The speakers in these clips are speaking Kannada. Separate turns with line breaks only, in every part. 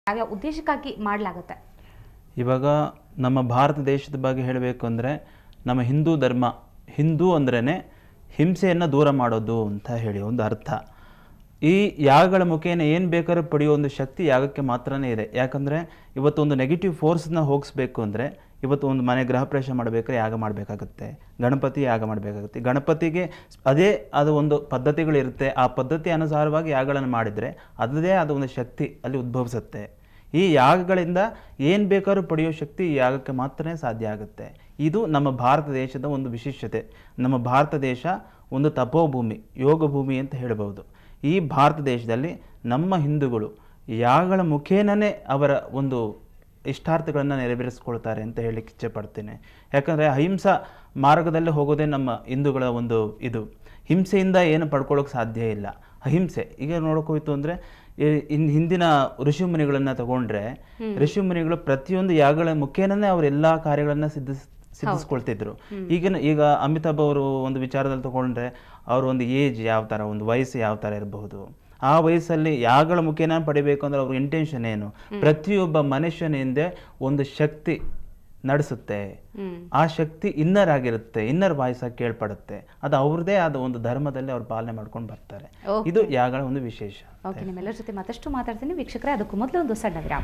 ಯಾವ್ಯಾವ ಉದ್ದೇಶಕ್ಕಾಗಿ ಮಾಡಲಾಗುತ್ತೆ
ಇವಾಗ ನಮ್ಮ ಭಾರತ ದೇಶದ ಬಗ್ಗೆ ಹೇಳಬೇಕು ಅಂದರೆ ನಮ್ಮ ಹಿಂದೂ ಧರ್ಮ ಹಿಂದೂ ಅಂದ್ರೇ ಹಿಂಸೆಯನ್ನು ದೂರ ಮಾಡೋದು ಅಂತ ಹೇಳಿ ಒಂದು ಅರ್ಥ ಈ ಯಾಗಗಳ ಮುಖೇನ ಏನು ಬೇಕಾದ್ರೂ ಪಡೆಯೋ ಒಂದು ಶಕ್ತಿ ಯಾಗಕ್ಕೆ ಮಾತ್ರನೇ ಇದೆ ಯಾಕಂದರೆ ಇವತ್ತು ಒಂದು ನೆಗೆಟಿವ್ ಫೋರ್ಸ್ನ ಹೋಗಿಸ್ಬೇಕು ಅಂದರೆ ಇವತ್ತು ಒಂದು ಮನೆ ಗೃಹ ಪ್ರವೇಶ ಮಾಡಬೇಕಾದ್ರೆ ಯಾಗ ಮಾಡಬೇಕಾಗುತ್ತೆ ಗಣಪತಿ ಯಾಗ ಮಾಡಬೇಕಾಗುತ್ತೆ ಗಣಪತಿಗೆ ಅದೇ ಅದು ಒಂದು ಪದ್ಧತಿಗಳಿರುತ್ತೆ ಆ ಪದ್ಧತಿ ಅನುಸಾರವಾಗಿ ಯಾಗಗಳನ್ನು ಮಾಡಿದರೆ ಅದರದೇ ಆದ ಒಂದು ಶಕ್ತಿ ಅಲ್ಲಿ ಉದ್ಭವಿಸುತ್ತೆ ಈ ಯಾಗಗಳಿಂದ ಏನು ಬೇಕಾದ್ರೂ ಪಡೆಯೋ ಶಕ್ತಿ ಈ ಯಾಗಕ್ಕೆ ಮಾತ್ರನೇ ಸಾಧ್ಯ ಆಗುತ್ತೆ ಇದು ನಮ್ಮ ಭಾರತ ದೇಶದ ಒಂದು ವಿಶೇಷತೆ ನಮ್ಮ ಭಾರತ ದೇಶ ಒಂದು ತಪೋಭೂಮಿ ಯೋಗ ಭೂಮಿ ಅಂತ ಹೇಳಬಹುದು ಈ ಭಾರತ ದೇಶದಲ್ಲಿ ನಮ್ಮ ಹಿಂದೂಗಳು ಯಾಗಗಳ ಮುಖೇನನೇ ಅವರ ಒಂದು ಇಷ್ಟಾರ್ಥಗಳನ್ನು ನೆರವೇರಿಸ್ಕೊಳ್ತಾರೆ ಅಂತ ಹೇಳಲಿಕ್ಕೆ ಇಚ್ಛೆ ಪಡ್ತೇನೆ ಯಾಕಂದರೆ ಅಹಿಂಸಾ ಮಾರ್ಗದಲ್ಲಿ ಹೋಗೋದೇ ನಮ್ಮ ಹಿಂದೂಗಳ ಒಂದು ಇದು ಹಿಂಸೆಯಿಂದ ಏನು ಪಡ್ಕೊಳ್ಳೋಕೆ ಸಾಧ್ಯ ಇಲ್ಲ ಅಹಿಂಸೆ ಈಗ ನೋಡೋಕೋಯ್ತು ಅಂದರೆ ಇನ್ ಹಿಂದಿನ ಋಷಿಮುನಿಗಳನ್ನು ತಗೊಂಡ್ರೆ ಋಷಿಮುನಿಗಳು ಪ್ರತಿಯೊಂದು ಯಾಗಗಳ ಮುಖೇನನೇ ಅವ್ರ ಎಲ್ಲ ಕಾರ್ಯಗಳನ್ನ ಸಿದ್ಧಿಸ್ ಸಿದ್ಧಿಸ್ಕೊಳ್ತಿದ್ರು ಈಗಿನ ಈಗ ಅಮಿತಾಬ್ ಅವರು ಒಂದು ವಿಚಾರದಲ್ಲಿ ತಗೊಂಡ್ರೆ ಅವ್ರ ಒಂದು ಏಜ್ ಯಾವ ಥರ ಒಂದು ವಯಸ್ಸು ಯಾವ ಥರ ಇರಬಹುದು ಆ ವಯಸ್ಸಲ್ಲಿ ಯಾಗಳ ಮುಖೇನ ಪಡಿಬೇಕು ಅಂದ್ರೆ ಅವ್ರ ಇಂಟೆನ್ಷನ್ ಏನು ಪ್ರತಿಯೊಬ್ಬ ಮನುಷ್ಯನ ಹಿಂದೆ ಒಂದು ಶಕ್ತಿ ನಡೆಸುತ್ತೆ ಆ ಶಕ್ತಿ ಇನ್ನರ್ ಆಗಿರುತ್ತೆ ಇನ್ನರ್ ವಾಯ್ಸ್ ಆಗಿ ಕೇಳ್ಪಡುತ್ತೆ ಅದು ಅವ್ರದೇ ಆದ ಒಂದು ಧರ್ಮದಲ್ಲಿ ಅವ್ರು ಪಾಲನೆ ಮಾಡ್ಕೊಂಡು ಬರ್ತಾರೆ
Okay.
ಇದು ಯಾಗಳ ಒಂದು ವಿಶೇಷ
ಓಕೆ ನಿಮ್ಮೆಲ್ಲರ ಜೊತೆ ಮತ್ತಷ್ಟು ಮಾತಾಡ್ತೀನಿ ವೀಕ್ಷಕರೇ ಅದಕ್ಕೂ ಮೊದಲು ಒಂದು ಸಣ್ಣ ವಿರಾಮ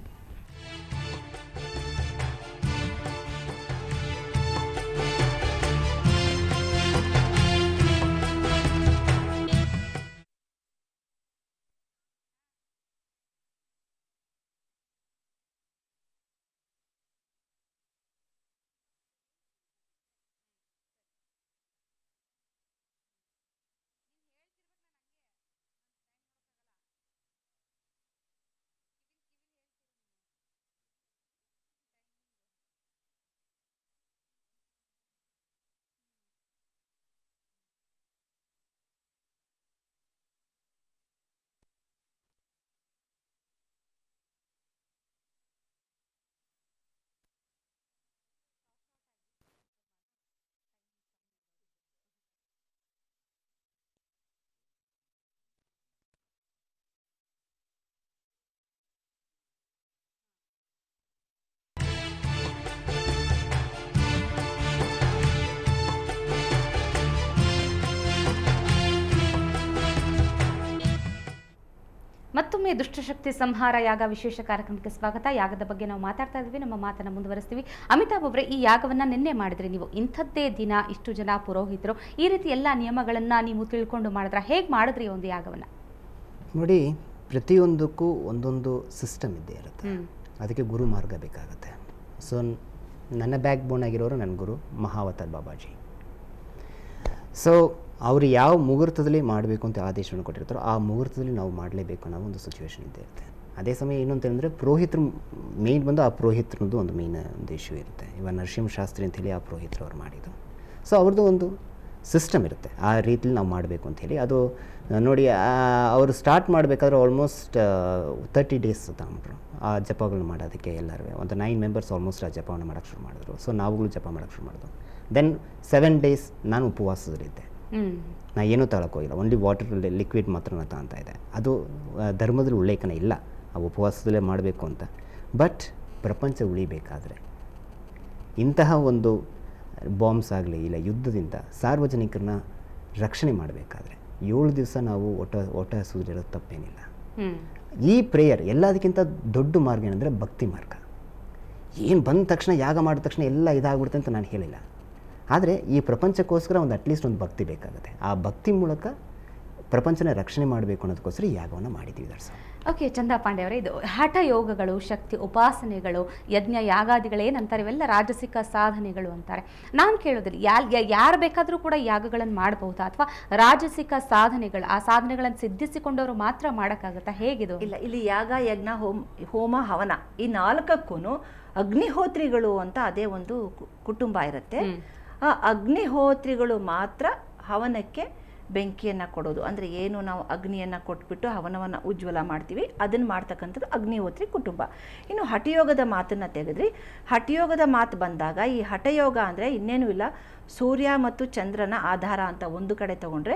ಮತ್ತೊಮ್ಮೆ ದುಷ್ಟಶಕ್ತಿ ಸಂಹಾರ ಯಾಗ ವಿಶೇಷ ಕಾರ್ಯಕ್ರಮಕ್ಕೆ ಸ್ವಾಗತ ಯಾಗದ ಬಗ್ಗೆ ನಾವು ಮಾತಾಡ್ತಾ ಇದ್ವಿ ನಮ್ಮ ಮಾತನ್ನ ಮುಂದುವರಿಸ್ತೀವಿ ಅಮಿತಾಬ್ ಅವರೇ ಈ ಯಾಗವನ್ನ ನಿನ್ನೆ ಮಾಡಿದ್ರಿ ನೀವು ಇಂಥದ್ದೇ ದಿನ ಇಷ್ಟು ಜನ ಪುರೋಹಿತರು ಈ ರೀತಿ ಎಲ್ಲ ನಿಯಮಗಳನ್ನ ನೀವು ತಿಳ್ಕೊಂಡು ಮಾಡಿದ್ರ ಹೇಗೆ ಮಾಡಿದ್ರಿ ಈ ಒಂದು ಯಾಗವನ್ನ
ನೋಡಿ ಪ್ರತಿಯೊಂದಕ್ಕೂ ಒಂದೊಂದು ಸಿಸ್ಟಮ್ ಇದ್ದೇ ಇರುತ್ತೆ
ಹ್ಮ್
ಅದಕ್ಕೆ ಗುರು ಮಾರ್ಗ ಬೇಕಾಗುತ್ತೆ ಸೊ ನನ್ನ ಬ್ಯಾಕ್ ಬೋನ್ ಆಗಿರೋರು ನನ್ನ ಗುರು ಮಹಾವತಾರ್ ಬಾಬಾಜಿ ಸೊ ಅವರು ಯಾವ ಮುಹೂರ್ತದಲ್ಲಿ ಮಾಡಬೇಕು ಅಂತ ಆದೇಶವನ್ನು ಕೊಟ್ಟಿರ್ತಾರೋ ಆ ಮುಹೂರ್ತದಲ್ಲಿ ನಾವು ಮಾಡಲೇಬೇಕು ಅನ್ನೋ ಒಂದು ಸಿಚುವೇಶನ್ ಇದ್ದೇ ಇರುತ್ತೆ ಅದೇ ಸಮಯ ಏನು ಅಂತಂದರೆ ಪುರೋಹಿತರು ಮೇಯ್ನ್ ಬಂದು ಆ ಪುರೋಹಿತರದ್ದು ಒಂದು ಮೇಯ್ನ್ ಒಂದು ಇಶ್ಯೂ ಇರುತ್ತೆ ಇವಾಗ ನರಸಿಂಹ ಶಾಸ್ತ್ರಿ ಅಂತೇಳಿ ಆ ಪುರೋಹಿತರು ಅವ್ರು ಮಾಡಿದ್ದು ಸೊ ಅವ್ರದ್ದು ಒಂದು ಸಿಸ್ಟಮ್ ಇರುತ್ತೆ ಆ ರೀತಿಲಿ ನಾವು ಮಾಡಬೇಕು ಅಂಥೇಳಿ ಅದು ಆ, ನೋಡಿ ಆ, ಅವರು ಸ್ಟಾರ್ಟ್ ಮಾಡಬೇಕಾದ್ರೆ ಆಲ್ಮೋಸ್ಟ್ ತರ್ಟಿ ಡೇಸ್ ತಗೊಂಡ್ರು ಆ ಜಪಗಳನ್ನ ಮಾಡೋದಕ್ಕೆ ಎಲ್ಲರೂ ಒಂದು ನೈನ್ ಮೆಂಬರ್ಸ್ ಆಲ್ಮೋಸ್ಟ್ ಆ ಜಪವನ್ನು ಮಾಡೋಕ್ಕೆ ಶುರು ಮಾಡಿದ್ರು ಸೊ ನಾವುಗಳು ಜಪ ಮಾಡೋಕ್ಕೆ ಶುರು ಮಾಡಿದ್ರು ದೆನ್ ಸೆವೆನ್ ಡೇಸ್ ನಾನು ಉಪವಾಸದಲ್ಲಿದ್ದೆ
ಹ್ಮ್
ನಾ ಏನೂ ಹೋಗಿಲ್ಲ ಓನ್ಲಿ ವಾಟರಲ್ಲಿ ಲಿಕ್ವಿಡ್ ಮಾತ್ರ ನಾನು ತಗೊತಾ ಇದ್ದೆ ಅದು ಆ, ಧರ್ಮದಲ್ಲಿ ಉಲ್ಲೇಖನ ಇಲ್ಲ ಆ ಉಪವಾಸದಲ್ಲೇ ಮಾಡಬೇಕು ಅಂತ ಬಟ್ ಪ್ರಪಂಚ ಉಳಿಬೇಕಾದ್ರೆ ಇಂತಹ ಒಂದು ಬಾಂಬ್ಸ್ ಆಗಲಿ ಇಲ್ಲ ಯುದ್ಧದಿಂದ ಸಾರ್ವಜನಿಕರನ್ನ ರಕ್ಷಣೆ ಮಾಡಬೇಕಾದ್ರೆ ಏಳು ದಿವಸ ನಾವು ಒಟ ಒಟ ಹಸುದಿರೋದು ತಪ್ಪೇನಿಲ್ಲ
ಹ್ಮ್
ಈ ಪ್ರೇಯರ್ ಎಲ್ಲದಕ್ಕಿಂತ ದೊಡ್ಡ ಮಾರ್ಗ ಏನಂದರೆ ಭಕ್ತಿ ಮಾರ್ಗ ಏನು ಬಂದ ತಕ್ಷಣ ಯಾಗ ಮಾಡಿದ ತಕ್ಷಣ ಎಲ್ಲ ಇದಾಗ್ಬಿಡುತ್ತೆ ಅಂತ ನಾನು ಹೇಳಿಲ್ಲ ಆದರೆ ಈ ಪ್ರಪಂಚಕ್ಕೋಸ್ಕರ ಒಂದು ಅಟ್ಲೀಸ್ಟ್ ಒಂದು ಭಕ್ತಿ ಬೇಕಾಗುತ್ತೆ ಆ ಭಕ್ತಿ ಮೂಲಕ ಪ್ರಪಂಚನ ರಕ್ಷಣೆ ಮಾಡಬೇಕು ಅನ್ನೋದಕ್ಕೋಸ್ಕರ ಈ ಯಾಗವನ್ನು ಮಾಡಿದ್ದೀವಿ ದರ್ಸ
ಓಕೆ ಚಂದಾ ಪಾಂಡೆ ಅವರೇ ಇದು ಹಠ ಯೋಗಗಳು ಶಕ್ತಿ ಉಪಾಸನೆಗಳು ಯಜ್ಞ ಯಾಗಾದಿಗಳೇನಂತಾರೆ ಇವೆಲ್ಲ ರಾಜಸಿಕ ಸಾಧನೆಗಳು ಅಂತಾರೆ ನಾನು ಕೇಳೋದ್ರಿ ಯಾಲ್ ಯಾರು ಬೇಕಾದರೂ ಕೂಡ ಯಾಗಗಳನ್ನು ಮಾಡಬಹುದಾ ಅಥವಾ ರಾಜಸಿಕ ಸಾಧನೆಗಳು ಆ ಸಾಧನೆಗಳನ್ನು ಸಿದ್ಧಿಸಿಕೊಂಡವರು ಮಾತ್ರ ಮಾಡೋಕ್ಕಾಗತ್ತಾ ಹೇಗಿದು
ಇಲ್ಲ ಇಲ್ಲಿ ಯಾಗ ಯಜ್ಞ ಹೋಮ ಹೋಮ ಹವನ ಈ ನಾಲ್ಕಕ್ಕೂ ಅಗ್ನಿಹೋತ್ರಿಗಳು ಅಂತ ಅದೇ ಒಂದು ಕು- ಕುಟುಂಬ ಇರುತ್ತೆ
ಹ್ಮ್.
ಆ ಅಗ್ನಿಹೋತ್ರಿಗಳು ಮಾತ್ರ ಹವನಕ್ಕೆ ಬೆಂಕಿಯನ್ನು ಕೊಡೋದು ಅಂದರೆ ಏನು ನಾವು ಅಗ್ನಿಯನ್ನು ಕೊಟ್ಬಿಟ್ಟು ಹವನವನ್ನು ಉಜ್ವಲ ಮಾಡ್ತೀವಿ ಅದನ್ನು ಮಾಡ್ತಕ್ಕಂಥದ್ದು ಅಗ್ನಿಹೋತ್ರಿ ಕುಟುಂಬ ಇನ್ನು ಹಠಯೋಗದ ಮಾತನ್ನು ತೆಗೆದ್ರಿ ಹಠಯೋಗದ ಮಾತು ಬಂದಾಗ ಈ ಹಠಯೋಗ ಅಂದರೆ ಇನ್ನೇನು ಇಲ್ಲ ಸೂರ್ಯ ಮತ್ತು ಚಂದ್ರನ ಆಧಾರ ಅಂತ ಒಂದು ಕಡೆ ತಗೊಂಡ್ರೆ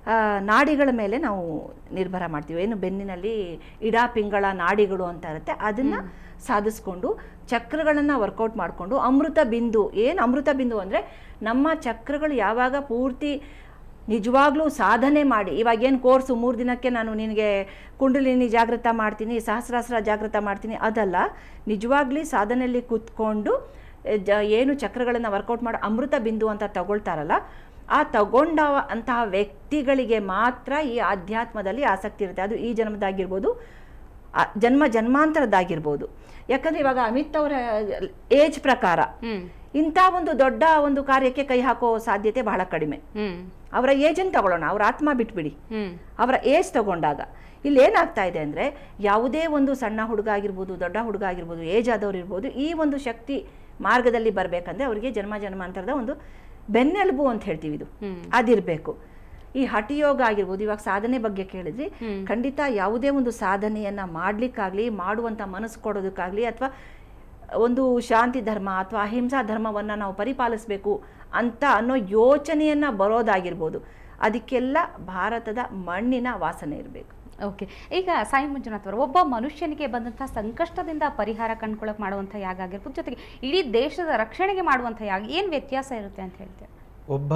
ಆ, ನಾಡಿಗಳ ಮೇಲೆ ನಾವು ನಿರ್ಭರ ಮಾಡ್ತೀವಿ ಏನು ಬೆನ್ನಿನಲ್ಲಿ ಇಡಾ ಪಿಂಗಳ ನಾಡಿಗಳು ಅಂತ ಇರುತ್ತೆ ಅದನ್ನ ಸಾಧಿಸ್ಕೊಂಡು ಚಕ್ರಗಳನ್ನು ವರ್ಕೌಟ್ ಮಾಡಿಕೊಂಡು ಅಮೃತ ಬಿಂದು ಏನು ಅಮೃತ ಬಿಂದು ಅಂದರೆ ನಮ್ಮ ಚಕ್ರಗಳು ಯಾವಾಗ ಪೂರ್ತಿ ನಿಜವಾಗ್ಲೂ ಸಾಧನೆ ಮಾಡಿ ಇವಾಗ ಏನು ಕೋರ್ಸು ಮೂರು ದಿನಕ್ಕೆ ನಾನು ನಿನಗೆ ಕುಂಡಲಿನಿ ಜಾಗೃತ ಮಾಡ್ತೀನಿ ಸಹಸ್ರಾಸ್ರ ಜಾಗೃತ ಮಾಡ್ತೀನಿ ಅದಲ್ಲ ನಿಜವಾಗ್ಲಿ ಸಾಧನೆಯಲ್ಲಿ ಕೂತ್ಕೊಂಡು ಎ, ಜ ಏನು ಚಕ್ರಗಳನ್ನು ವರ್ಕೌಟ್ ಮಾಡೋ ಅಮೃತ ಬಿಂದು ಅಂತ ತಗೊಳ್ತಾರಲ್ಲ ಆ ತಗೊಂಡ ಅಂತಹ ವ್ಯಕ್ತಿಗಳಿಗೆ ಮಾತ್ರ ಈ ಆಧ್ಯಾತ್ಮದಲ್ಲಿ ಆಸಕ್ತಿ ಇರುತ್ತೆ ಅದು ಈ ಜನ್ಮದಾಗಿರ್ಬೋದು ಆ ಜನ್ಮ ಜನ್ಮಾಂತರದ್ದಾಗಿರ್ಬೋದು ಯಾಕಂದರೆ ಇವಾಗ ಅಮಿತ್ ಅವರ ಏಜ್ ಪ್ರಕಾರ
ಹ್ಮ್
ಇಂಥ ಒಂದು ದೊಡ್ಡ ಒಂದು ಕಾರ್ಯಕ್ಕೆ ಕೈ ಹಾಕೋ ಸಾಧ್ಯತೆ ಬಹಳ ಕಡಿಮೆ
ಹ್ಮ್
ಅವರ ಏಜನ್ನು ತಗೊಳ್ಳೋಣ ಅವರ ಆತ್ಮ ಬಿಟ್ಬಿಡಿ
ಹ್ಮ್
ಅವರ ಏಜ್ ತಗೊಂಡಾಗ ಇಲ್ಲಿ ಏನಾಗ್ತಾ ಇದೆ ಅಂದರೆ ಯಾವುದೇ ಒಂದು ಸಣ್ಣ ಹುಡುಗ ಆಗಿರ್ಬೋದು ದೊಡ್ಡ ಹುಡುಗ ಆಗಿರ್ಬೋದು ಏಜ್ ಆದವ್ರು ಇರ್ಬೋದು ಈ ಒಂದು ಶಕ್ತಿ ಮಾರ್ಗದಲ್ಲಿ ಬರಬೇಕಂದ್ರೆ ಅವರಿಗೆ ಜನ್ಮ ಜನ್ಮಾಂತರದ ಒಂದು ಬೆನ್ನೆಲುಬು ಅಂತ ಹೇಳ್ತೀವಿ ಇದು
ಹ್ಮ್.
ಅದಿರಬೇಕು ಈ ಹಠಯೋಗ ಆಗಿರ್ಬೋದು ಇವಾಗ ಸಾಧನೆ ಬಗ್ಗೆ ಕೇಳಿದ್ರಿ
ಹ್ಮ್.
ಖಂಡಿತ ಯಾವುದೇ ಒಂದು ಸಾಧನೆಯನ್ನ ಮಾಡ್ಲಿಕ್ಕಾಗ್ಲಿ ಮಾಡುವಂತ ಮನಸ್ಸು ಕೊಡೋದಕ್ಕಾಗ್ಲಿ ಅಥವಾ ಒಂದು ಶಾಂತಿ ಧರ್ಮ ಅಥವಾ ಅಹಿಂಸಾ ಧರ್ಮವನ್ನ ನಾವು ಪರಿಪಾಲಿಸಬೇಕು ಅಂತ ಅನ್ನೋ ಯೋಚನೆಯನ್ನ ಬರೋದಾಗಿರ್ಬೋದು ಅದಕ್ಕೆಲ್ಲ ಭಾರತದ ಮಣ್ಣಿನ ವಾಸನೆ ಇರಬೇಕು
ಓಕೆ ಈಗ ಸಾಯಿ ಮಂಜುನಾಥ್ ಅವರು ಒಬ್ಬ ಮನುಷ್ಯನಿಗೆ ಬಂದಂತಹ ಸಂಕಷ್ಟದಿಂದ ಪರಿಹಾರ ಕಂಡ್ಕೊಳಕ್ ಮಾಡುವಂಥ ಯಾಗ ಆಗಿರ್ಬೋದು ಜೊತೆಗೆ ಇಡೀ ದೇಶದ ರಕ್ಷಣೆಗೆ ಮಾಡುವಂಥ ಯಾಗ ಏನು ವ್ಯತ್ಯಾಸ ಇರುತ್ತೆ ಅಂತ ಹೇಳ್ತೇವೆ
ಒಬ್ಬ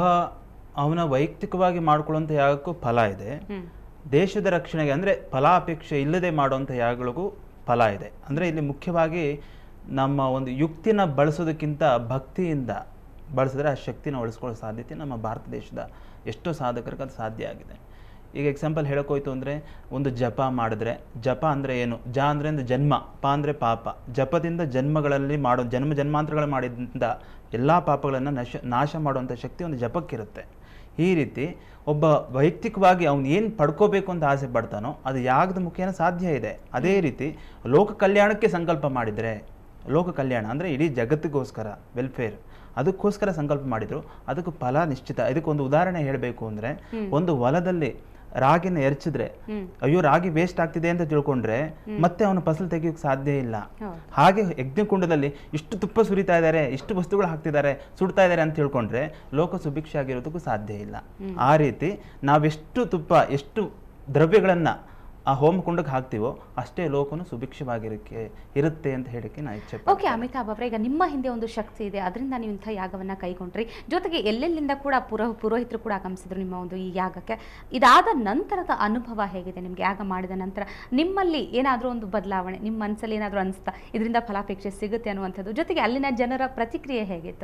ಅವನ ವೈಯಕ್ತಿಕವಾಗಿ ಮಾಡ್ಕೊಳ್ಳುವಂಥ ಯಾಗಕ್ಕೂ ಫಲ ಇದೆ
ಹ್ಮ್
ದೇಶದ ರಕ್ಷಣೆಗೆ ಅಂದರೆ ಫಲಾಪೇಕ್ಷೆ ಇಲ್ಲದೆ ಮಾಡುವಂಥ ಯಾಗಗಳಿಗೂ ಫಲ ಇದೆ ಅಂದರೆ ಇಲ್ಲಿ ಮುಖ್ಯವಾಗಿ ನಮ್ಮ ಒಂದು ಯುಕ್ತಿನ ಬಳಸೋದಕ್ಕಿಂತ ಭಕ್ತಿಯಿಂದ ಬಳಸಿದ್ರೆ ಆ ಶಕ್ತಿನ ಉಳಿಸ್ಕೊಳ್ಳೋ ಸಾಧ್ಯತೆ ನಮ್ಮ ಭಾರತ ದೇಶದ ಎಷ್ಟೋ ಸಾಧಕರಿಗೆ ಅದು ಸಾಧ್ಯ ಆಗಿದೆ ಈಗ ಎಕ್ಸಾಂಪಲ್ ಹೇಳೋಕ್ಕೋಯ್ತು ಅಂದರೆ ಒಂದು ಜಪ ಮಾಡಿದ್ರೆ ಜಪ ಅಂದರೆ ಏನು ಜ ಅಂದರೆ ಒಂದು ಜನ್ಮ ಪ ಅಂದರೆ ಪಾಪ ಜಪದಿಂದ ಜನ್ಮಗಳಲ್ಲಿ ಮಾಡೋ ಜನ್ಮ ಜನ್ಮಾಂತರಗಳು ಮಾಡಿದಂಥ ಎಲ್ಲ ಪಾಪಗಳನ್ನು ನಶ ನಾಶ ಮಾಡುವಂಥ ಶಕ್ತಿ ಒಂದು ಜಪಕ್ಕಿರುತ್ತೆ ಈ ರೀತಿ ಒಬ್ಬ ವೈಯಕ್ತಿಕವಾಗಿ ಅವ್ನು ಏನು ಪಡ್ಕೋಬೇಕು ಅಂತ ಆಸೆ ಪಡ್ತಾನೋ ಅದು ಯಾಗದ ಮುಖೇನ ಸಾಧ್ಯ ಇದೆ ಅದೇ ರೀತಿ ಲೋಕ ಕಲ್ಯಾಣಕ್ಕೆ ಸಂಕಲ್ಪ ಮಾಡಿದರೆ ಲೋಕ ಕಲ್ಯಾಣ ಅಂದರೆ ಇಡೀ ಜಗತ್ತಿಗೋಸ್ಕರ ವೆಲ್ಫೇರ್ ಅದಕ್ಕೋಸ್ಕರ ಸಂಕಲ್ಪ ಮಾಡಿದ್ರು ಅದಕ್ಕೆ ಫಲ ನಿಶ್ಚಿತ ಇದಕ್ಕೊಂದು ಉದಾಹರಣೆ ಹೇಳಬೇಕು ಅಂದರೆ ಒಂದು ಹೊಲದಲ್ಲಿ ರಾಗಿನ ಎರಚಿದ್ರೆ
ಹ್ಮ್.
ಅಯ್ಯೋ ರಾಗಿ ವೇಸ್ಟ್ ಆಗ್ತಿದೆ ಅಂತ ತಿಳ್ಕೊಂಡ್ರೆ ಮತ್ತೆ ಅವನು ಫಸಲು ತೆಗಿಯೋಕೆ ಸಾಧ್ಯ ಇಲ್ಲ
ಹೌದು.
ಹಾಗೆ ಯಜ್ಞಕುಂಡದಲ್ಲಿ ಇಷ್ಟು ತುಪ್ಪ ಸುರಿತಾ ಇದ್ದಾರೆ ಇಷ್ಟು ವಸ್ತುಗಳು ಹಾಕ್ತಿದ್ದಾರೆ ಸುಡ್ತಾ ಇದ್ದಾರೆ ಅಂತ ತಿಳ್ಕೊಂಡ್ರೆ ಲೋಕ ಸುಭಿಕ್ಷೆ ಆಗಿರೋದಕ್ಕೂ ಸಾಧ್ಯ ಇಲ್ಲ ಆ ರೀತಿ ನಾವೆಷ್ಟು ತುಪ್ಪ ಎಷ್ಟು ದ್ರವ್ಯಗಳನ್ನ ಆ ಹೋಮಕುಂಡಕ್ಕೆ ಹಾಕ್ತೀವೋ ಅಷ್ಟೇ ಲೋಕನು ಸುಭಿಕ್ಷವಾಗಿರಕ್ಕೆ ಇರುತ್ತೆ ಅಂತ ಹೇಳಕ್ಕೆ ನಾ ಇಚ್ಛೆ
ಓಕೆ ಅಮಿತಾಬ್ ಅವರೇ ಈಗ ನಿಮ್ಮ ಹಿಂದೆ ಒಂದು ಶಕ್ತಿ ಇದೆ ಅದರಿಂದ ನೀವು ಇಂಥ ಯಾಗವನ್ನ ಕೈಗೊಂಡ್ರಿ ಜೊತೆಗೆ ಎಲ್ಲೆಲ್ಲಿಂದ ಕೂಡ ಪುರೋ ಪುರೋಹಿತರು ಕೂಡ ಆಗಮಿಸಿದ್ರು ನಿಮ್ಮ ಒಂದು ಈ ಯಾಗಕ್ಕೆ ಇದಾದ ನಂತರದ ಅನುಭವ ಹೇಗಿದೆ ನಿಮ್ಗೆ ಯಾಗ ಮಾಡಿದ ನಂತರ ನಿಮ್ಮಲ್ಲಿ ಏನಾದರೂ ಒಂದು ಬದಲಾವಣೆ ನಿಮ್ಮ ಮನಸ್ಸಲ್ಲಿ ಏನಾದರೂ ಅನಿಸ್ತಾ ಇದರಿಂದ ಫಲಾಪೇಕ್ಷೆ ಸಿಗುತ್ತೆ ಅನ್ನುವಂಥದ್ದು ಜೊತೆಗೆ ಅಲ್ಲಿನ ಜನರ ಪ್ರತಿಕ್ರಿಯೆ ಹೇಗಿತ್ತು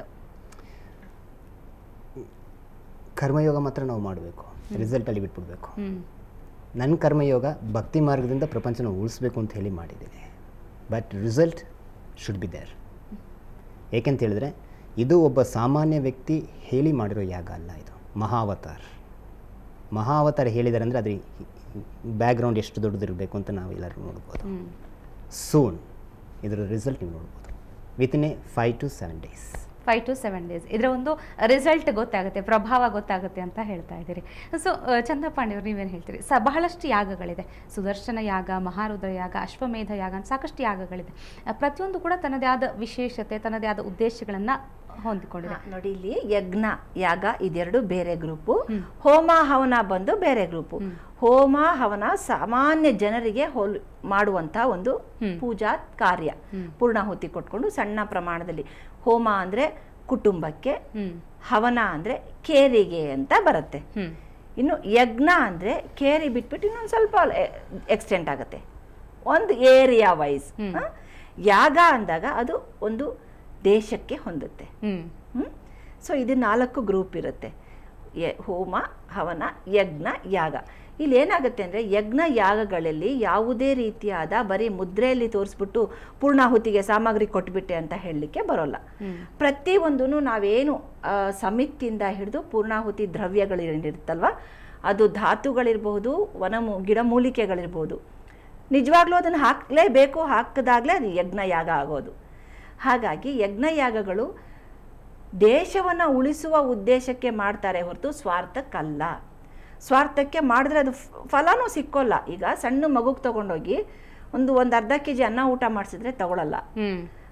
ಕರ್ಮಯೋಗ ಮಾತ್ರ ನಾವು ಮಾಡಬೇಕು ರಿಸಲ್ಟಲ್ಲಿ ಬಿಟ್ಬಿಡ್ಬೇಕು
ಹ್ಮ್
ನನ್ನ ಕರ್ಮಯೋಗ ಭಕ್ತಿ ಮಾರ್ಗದಿಂದ ಪ್ರಪಂಚನ ಉಳಿಸ್ಬೇಕು ಅಂತ ಹೇಳಿ ಮಾಡಿದ್ದೀನಿ but result should be there ಏಕೆಂತ ಹೇಳಿದ್ರೆ ಇದು ಒಬ್ಬ ಸಾಮಾನ್ಯ ವ್ಯಕ್ತಿ ಹೇಳಿ ಮಾಡಿರೋ ಯಾಗ ಅಲ್ಲ ಇದು ಮಹಾವತಾರ್ ಮಹಾವತಾರ ಹೇಳಿದ್ದಾರೆ ಅಂದರೆ ಅದ್ರ ಬ್ಯಾಕ್ಗ್ರೌಂಡ್ ಎಷ್ಟು ದೊಡ್ಡದಿರಬೇಕು ಅಂತ ನಾವು ಎಲ್ಲರೂ ನೋಡ್ಬೋದು
ಹ್ಮ್
ಸೂನ್ ಇದರ ರಿಸಲ್ಟ್ ನೀವು ನೋಡ್ಬೋದು within a five to seven days
five to seven days ಇದರ ಒಂದು ರಿಸಲ್ಟ್ ಗೊತ್ತಾಗುತ್ತೆ ಪ್ರಭಾವ ಗೊತ್ತಾಗುತ್ತೆ ಅಂತ ಹೇಳ್ತಾ ಇದ್ದೀರಿ ಸೊ ಚಂದ್ರಪಾಂಡೆ ಅವ್ರು ನೀವೇನು ಹೇಳ್ತೀರಿ ಸ ಬಹಳಷ್ಟು ಯಾಗಗಳಿದೆ ಸುದರ್ಶನ ಯಾಗ ಮಹಾರುದ್ರ ಯಾಗ ಅಶ್ವಮೇಧ ಯಾಗ ಅಂತ ಸಾಕಷ್ಟು ಯಾಗಗಳಿದೆ ಆ, ಪ್ರತಿಯೊಂದು ಕೂಡ ತನ್ನದೇ ಆದ ವಿಶೇಷತೆ ತನ್ನದೇ ಆದ ಉದ್ದೇಶಗಳನ್ನು ಹೊಂದಿಕೊಂಡಿದೆ
ಹಾ, ನೋಡಿ ಇಲ್ಲಿ ಯಜ್ಞ ಯಾಗ ಇದೆರಡು ಬೇರೆ ಗ್ರೂಪು ಹೋಮ ಹವನ ಬಂದು ಬೇರೆ ಗ್ರೂಪು ಹೋಮ ಹವನ ಸಾಮಾನ್ಯ ಜನರಿಗೆ ಹೋಲ್ ಮಾಡುವಂತ ಒಂದು ಪೂಜಾ ಕಾರ್ಯ ಪೂರ್ಣಾಹುತಿ ಕೊಟ್ಕೊಂಡು ಸಣ್ಣ ಪ್ರಮಾಣದಲ್ಲಿ ಹೋಮ ಅಂದ್ರೆ ಕುಟುಂಬಕ್ಕೆ
ಹ್ಮ್
ಹವನ ಅಂದ್ರೆ ಕೇರಿಗೆ ಅಂತ ಬರುತ್ತೆ
ಹ್ಮ್
ಇನ್ನು ಯಜ್ಞ ಅಂದ್ರೆ ಕೇರಿ ಬಿಟ್ಬಿಟ್ಟು ಇನ್ನೊಂದು ಸ್ವಲ್ಪ ಎಕ್ಸ್ಟೆಂಟ್ ಆಗುತ್ತೆ ಒಂದು ಏರಿಯಾ ವೈಸ್ ಯಾಗ ಅಂದಾಗ ಅದು ಒಂದು ದೇಶಕ್ಕೆ ಹೊಂದುತ್ತೆ
ಹ್ಮ್
ಸೊ ಇದು ನಾಲ್ಕು ಗ್ರೂಪ್ ಇರುತ್ತೆ ಯ ಹೋಮ ಹವನ ಯಜ್ಞ ಯಾಗ ಇಲ್ಲಿ ಏನಾಗುತ್ತೆ ಅಂದರೆ ಯಜ್ಞ ಯಾಗಗಳಲ್ಲಿ ಯಾವುದೇ ರೀತಿಯಾದ ಬರೀ ಮುದ್ರೆಯಲ್ಲಿ ತೋರಿಸ್ಬಿಟ್ಟು ಪೂರ್ಣಾಹುತಿಗೆ ಸಾಮಗ್ರಿ ಕೊಟ್ಬಿಟ್ಟೆ ಅಂತ ಹೇಳಲಿಕ್ಕೆ ಬರೋಲ್ಲ ಪ್ರತಿಯೊಂದೂ ನಾವೇನು ಆ, ಸಮಿತಿಯಿಂದ ಹಿಡಿದು ಪೂರ್ಣಾಹುತಿ ದ್ರವ್ಯಗಳಿರುತ್ತಲ್ವ ಅದು ಧಾತುಗಳಿರ್ಬಹುದು ವನಮೂ ಗಿಡಮೂಲಿಕೆಗಳಿರ್ಬೋದು ನಿಜವಾಗ್ಲೂ ಅದನ್ನು ಹಾಕಲೇಬೇಕು ಹಾಕಿದಾಗಲೇ ಅದು ಯಜ್ಞ ಯಾಗ ಆಗೋದು ಹಾಗಾಗಿ ಯಜ್ಞಯಾಗಗಳು ದೇಶವನ್ನು ಉಳಿಸುವ ಉದ್ದೇಶಕ್ಕೆ ಮಾಡ್ತಾರೆ ಹೊರತು ಸ್ವಾರ್ಥಕ್ಕಲ್ಲ ಸ್ವಾರ್ಥಕ್ಕೆ ಮಾಡಿದ್ರೆ ಅದು ಫ- ಫಲನೂ ಸಿಕ್ಕೋಲ್ಲ ಈಗ ಸಣ್ಣ ಮಗುಗೆ ತಗೊಂಡೋಗಿ ಒಂದು ಒಂದು ಅರ್ಧ ಕೆ ಜಿ ಅನ್ನ ಊಟ ಮಾಡಿಸಿದ್ರೆ ತಗೊಳ್ಳಲ್ಲ
ಹ್ಮ್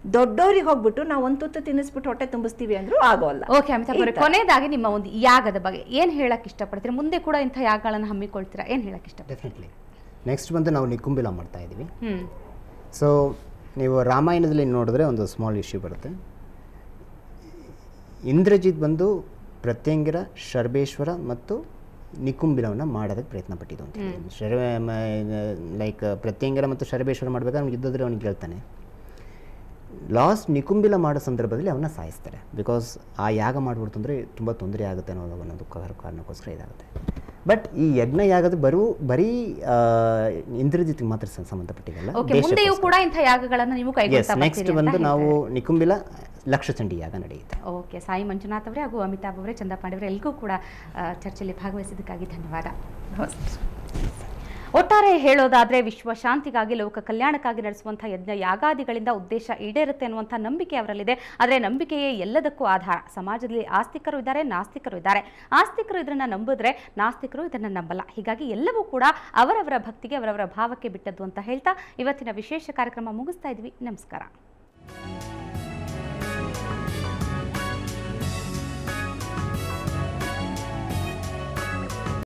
ದೊಡ್ಡವ್ರಿಗೆ ಹೋಗ್ಬಿಟ್ಟು ನಾವು ಒಂದು ತುತ್ತು ತಿನ್ನಿಸ್ಬಿಟ್ಟು ಹೊಟ್ಟೆ ತುಂಬಿಸ್ತೀವಿ ಅಂದ್ರೂ ಆಗೋಲ್ಲ
ಓಕೆ ಅಮಿತಾಬ್ ಅವರೇ ಕೊನೆಯದಾಗಿ ನಿಮ್ಮ ಒಂದು ಯಾಗದ ಬಗ್ಗೆ ಏನ್ ಹೇಳಕ್ ಇಷ್ಟಪಡ್ತೀರಾ ಮುಂದೆ ಕೂಡ ಇಂಥ ಯಾಗಗಳನ್ನು ಹಮ್ಮಿಕೊಳ್ತೀರಾ ಏನ್ ಹೇಳಕ್ ಇಷ್ಟಪಡ್ತೀರಾ
ಡೆಫಿನೆಟ್ಲಿ ನೆಕ್ಸ್ಟ್ ಬಂದು ನಾವು ನಿಕುಂಬಿಲ ಮಾಡ್ತಾ ಇದ್ದೀವಿ
ಹ್ಮ್
ಸೊ ನೀವು ರಾಮಾಯಣದಲ್ಲಿ ನೋಡಿದ್ರೆ ಒಂದು ಸ್ಮಾಲ್ ಇಶ್ಯೂ ಬರುತ್ತೆ ಇಂದ್ರಜಿತ್ ಬಂದು ಪ್ರತ್ಯಂಗಿರ ಶರ್ಬೇಶ್ವರ ಮತ್ತು ನಿಕುಂಬಿಲವನ್ನು ಮಾಡೋದಕ್ಕೆ ಪ್ರಯತ್ನ ಪಟ್ಟಿದ್ದು ಅಂತ ಹೇಳಿ. ಶರ್ವ ಲೈಕ್ ಪ್ರತ್ಯಂಗಿರ ಮತ್ತು ಶರ್ಬೇಶ್ವರ ಮಾಡಬೇಕಾದ್ರೆ ಅವ್ನಿಗೆ ಯುದ್ಧದಲ್ಲಿ ಅವನಿಗೆ ಹೇಳ್ತಾನೆ ಲಾಸ್ಟ್ ನಿಕುಂಬಿಲ ಮಾಡೋ ಸಂದರ್ಭದಲ್ಲಿ ಅವನ್ನ ಸಾಯಿಸ್ತಾರೆ ಬಿಕಾಸ್ ಆ ಯಾಗ ಮಾಡ್ಬಿಡ್ತು ಅಂದರೆ ತುಂಬ ತೊಂದರೆ ಆಗುತ್ತೆ ಅನ್ನೋ ಒಂದೊಂದು ಕಾರಣ- ಕಾರಣಕ್ಕೋಸ್ಕರ ಇದಾಗುತ್ತೆ ಬಟ್ ಈ ಯಜ್ಞ ಯಾಗದ ಬರೂ ಬರೀ ಆ, ಇಂದ್ರಜಿತ್ಗೆ ಮಾತ್ರ ಸ- ಸಂಬಂಧಪಟ್ಟಿದಲ್ಲ
ಓಕೆ ಮುಂದೆಯೂ
ದೇಶಕ್ಕೋಸ್ಕರ.
ಕೂಡ ಇಂಥ ಯಾಗಗಳನ್ನು ನೀವು
ಎಸ್
ಕೈಗೊಳ್ತಾ
ನೆಕ್ಸ್ಟ್
ಬರ್ತೀರಿ ಅಂತ
ಬಂದು ನಾವು
ಹೇಳ್ತಾ ಇದ್ದೀರಿ.
ನಿಕುಂಬಿಲ ಲಕ್ಷಚಂಡಿ ಯಾಗ ನಡೆಯುತ್ತೆ
ಓಕೆ ಸಾಯಿ ಮಂಜುನಾಥ್ ಅವರೇ ಹಾಗೂ ಅಮಿತಾಬ್ ಅವರೇ ಚಂದಪಾಂಡೆ ಅವರೇ ಎಲ್ರಿಗೂ ಕೂಡ ಆ, ಚರ್ಚೆಯಲ್ಲಿ ಭಾಗವಹಿಸಿದ್ದಕ್ಕಾಗಿ ಧನ್ಯವಾದ ಒಟ್ಟಾರೆ ಹೇಳೋದಾದ್ರೆ ವಿಶ್ವ ಶಾಂತಿಗಾಗಿ ಲೋಕ ಕಲ್ಯಾಣಕ್ಕಾಗಿ ನಡೆಸುವಂಥ ಯಜ್ಞ ಯಾಗಾದಿಗಳಿಂದ ಉದ್ದೇಶ ಈಡೇರುತ್ತೆ ಅನ್ನುವಂಥ ನಂಬಿಕೆ ಅವರಲ್ಲಿದೆ ಆದರೆ ನಂಬಿಕೆಯೇ ಎಲ್ಲದಕ್ಕೂ ಆಧಾರ ಸಮಾಜದಲ್ಲಿ ಆಸ್ತಿಕರು ಇದ್ದಾರೆ ನಾಸ್ತಿಕರು ಇದ್ದಾರೆ ಆಸ್ತಿಕರು ಇದನ್ನ ನಂಬಿದ್ರೆ ನಾಸ್ತಿಕರು ಇದನ್ನ ನಂಬಲ್ಲ ಹೀಗಾಗಿ ಎಲ್ಲವೂ ಕೂಡ ಅವರವರ ಭಕ್ತಿಗೆ ಅವರವರ ಭಾವಕ್ಕೆ ಬಿಟ್ಟದ್ದು ಅಂತ ಹೇಳ್ತಾ ಇವತ್ತಿನ ವಿಶೇಷ ಕಾರ್ಯಕ್ರಮ ಮುಗಿಸ್ತಾ ಇದ್ವಿ ನಮಸ್ಕಾರ